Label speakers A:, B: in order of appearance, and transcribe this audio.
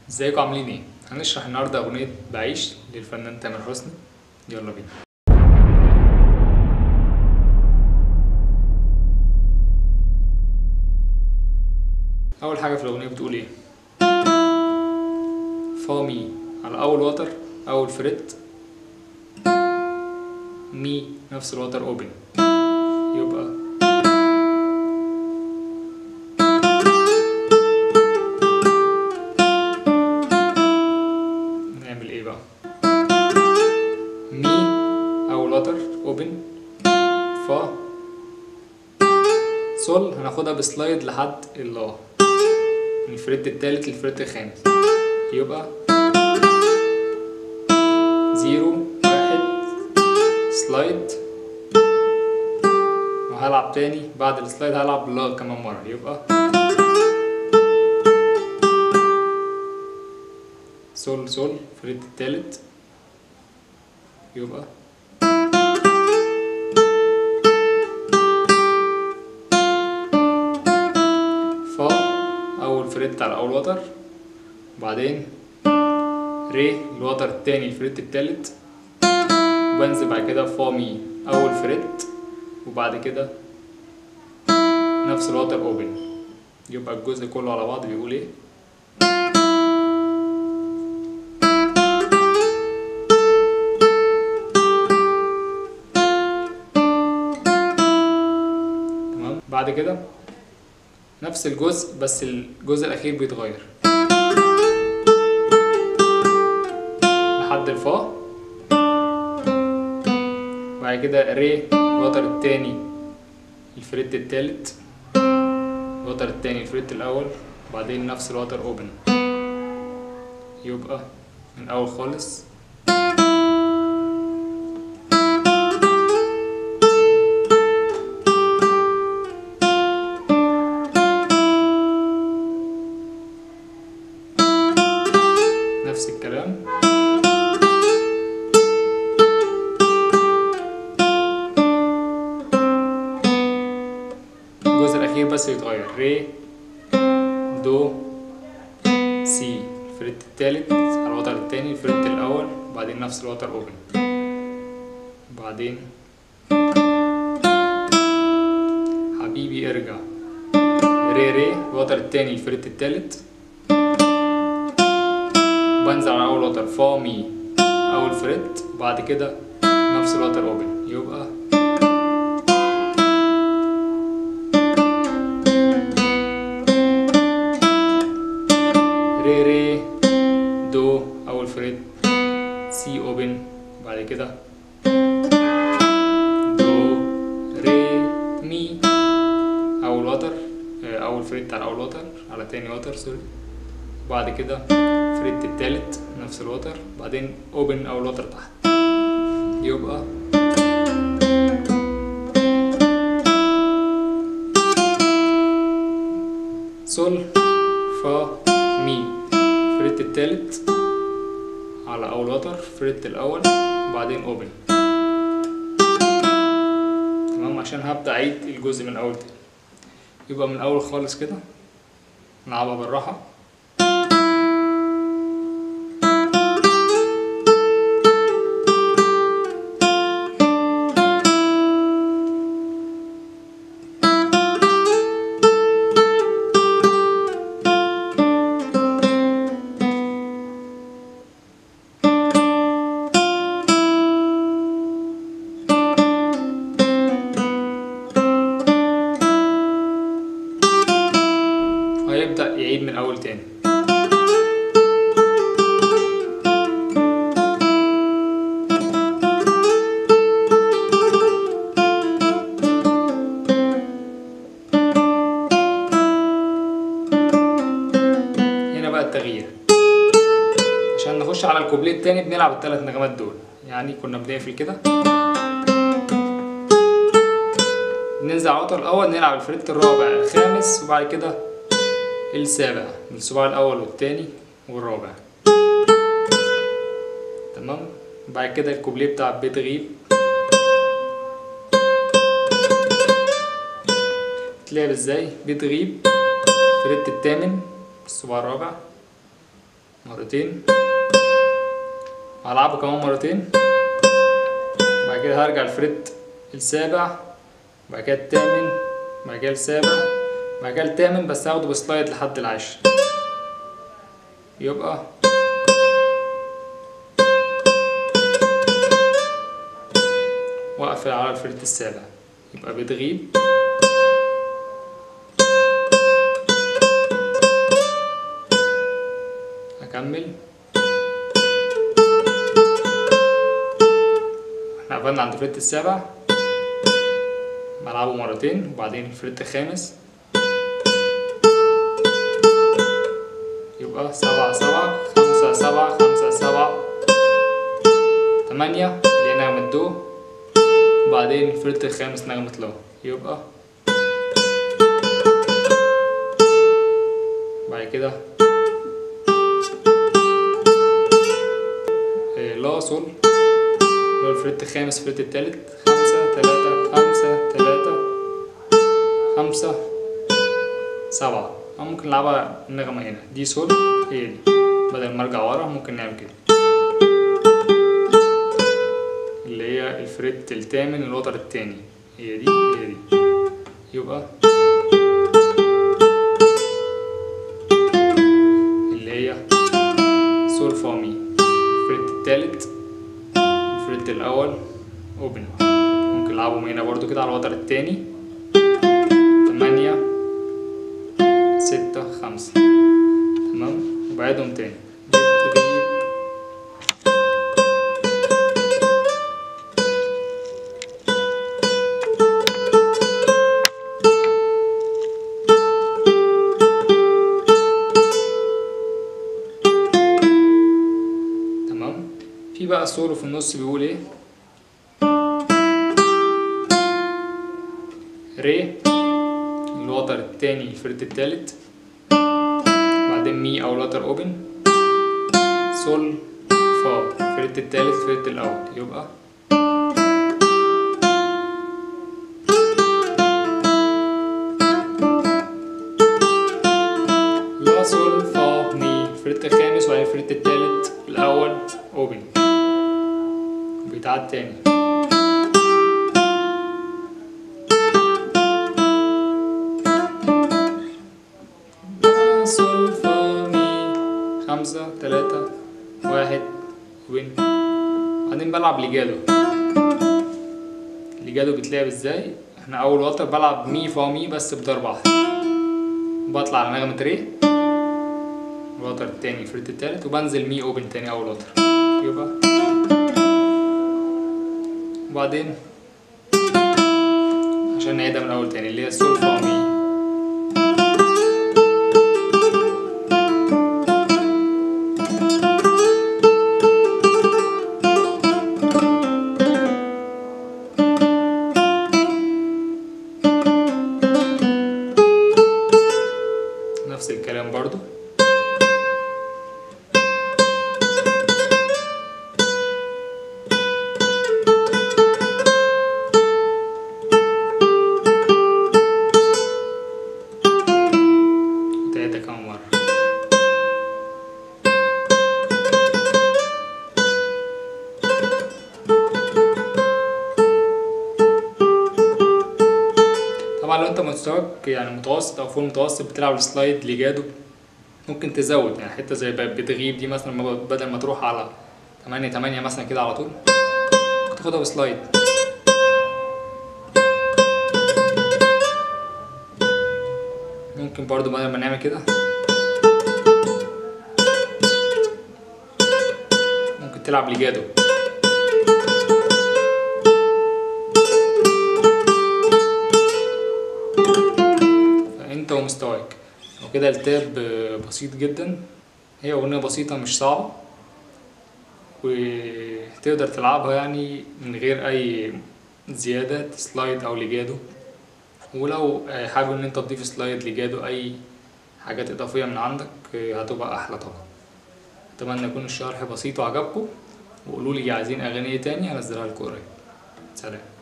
A: ازيكم عاملين ايه؟ هنشرح النهارده اغنية بعيش للفنان تامر حسني يلا بينا أول حاجة في الأغنية بتقول ايه؟ فا مي على أول وتر أول فريت مي نفس الوتر أوبن يبقى نعمل ايه بقى مي اول وتر اوبن فا سول هناخدها بسلايد لحد اللا من الفريت التالت للفريت الخامس يبقى زيرو واحد سلايد وهلعب تاني بعد السلايد هلعب لا كمان مرة يبقى سول سول فريد التالت يبقى فا أول فريد على أول وتر وبعدين ري الوتر التاني الفريد التالت وبنزل بعد كده فا مي أول فريد وبعد كده نفس الوتر أوبن يبقى الجزء كله على بعض بيقول ايه تمام بعد كده نفس الجزء بس الجزء الأخير بيتغير لحد الفا بعد كده ري الوتر التاني الفريت التالت الوتر التاني الفريت الأول وبعدين نفس الوتر أوبن يبقى من أول خالص نفس الكلام الجزء الأخير بس يتغير ري دو سي الفريت التالت على الوتر التاني الفريت الأول وبعدين نفس الوتر أوبن وبعدين حبيبي ارجع ري ري الوتر التاني الفريت التالت بنزل على أول وتر فا مي أول فريت وبعد كده نفس الوتر أوبن يبقى ري ري دو أول فريت سي أوبن بعد كده دو ري مي أول وتر آه، أول فريت على أول وتر على تاني وتر سوري بعد كده فريت التالت نفس الوتر بعدين اوبن او الوتر تحت يبقى سول فا مي فريت التالت على اول وتر فريت الاول وبعدين اوبن تمام عشان هبدأ اعيد الجزء من اول تاني يبقى من اول خالص كده نلعبها بالراحه وهيبدأ يعيد من أول تاني هنا بقى التغيير عشان نخش على الكوبليه التاني بنلعب التلات نغمات دول يعني كنا بنقفل كده ننزل على الوتر الأول نلعب الفريت الرابع الخامس وبعد كده السابع الصباع الأول والتاني والرابع تمام بعد كده الكوبليه بتاع بتغيب تلعب ازاي بتغيب فريت التامن الصباع الرابع مرتين هلعبه كمان مرتين بعد كده هرجع الفريت السابع بعد كده التامن بعد كده السابع بعد كده التامن بس هاخده بسلايد لحد العاشر يبقى واقفل على الفريت السابع يبقى بتغيب أكمل احنا قفلنا عند الفريت السابع بلعبه مرتين وبعدين الفريت الخامس يبقى سبعة سبعة خمسة سبعة خمسة سبعة تمانية اللي هي نغمة دو وبعدين الفريت الخامس نغمة لو يبقى بعد كده إيه، لا سول اللي هو الفريت الخامس الفريت التالت خمسة تلاتة خمسة تلاتة خمسة سبعة أو ممكن نلعبها النغمة هنا دي سول هي دي بدل ما ارجع ورا ممكن نعمل كده اللي هي الفريت التامن الوتر التاني هي دي هي دي يبقى اللي هي سول فا مي الفريت التالت الفريت الأول أوبن ممكن نلعبهم هنا برضو كده على الوتر التاني تمانية ستة خمسة تمام وبعدهم تاني بتغيب تمام في بقى سولو في النص بيقول ايه ري الوتر التاني الفريت التالت بعدين مي او الوتر اوبن سول فا الفريت التالت الفريت الاول يبقى لا سول فا مي الفريت الخامس وبعدين الفريت التالت الاول اوبن بيتعاد تاني لا سول فا مي خمسة تلاتة واحد وين بعدين بلعب ليجادو ليجادو بيتلعب ازاي احنا اول وتر بلعب مي فا مي بس بضربة واحدة بطلع على نغمة ري الوتر التاني الفريت التالت وبنزل مي اوبن تاني اول وتر يبقى وبعدين عشان نعيدها من الاول تاني اللي هي سول فا مي نفس الكلام برضو تعيدها كمان مرة طبعا لو انت مستواك يعني متوسط او فوق المتوسط بتلعب السلايد ليجادو ممكن تزود يعني حته زي بقى بتغيب دي مثلا ما- بدل ما تروح على 8 8 مثلا كده على طول ممكن تاخدها بسلايد ممكن برضو بدل ما نعمل كده ممكن تلعب ليجادو فانت ومستواك وكده التاب بسيط جدا هي أغنية بسيطة مش صعبة وتقدر تلعبها يعني من غير أي زيادة سلايد أو ليجادو ولو حابب إن أنت تضيف سلايد ليجادو أي حاجات إضافية من عندك هتبقى أحلى طبعا أتمنى يكون الشرح بسيط وعجبكم وقولولي عايزين أغاني إيه تاني هنزلها لكم قريب سلام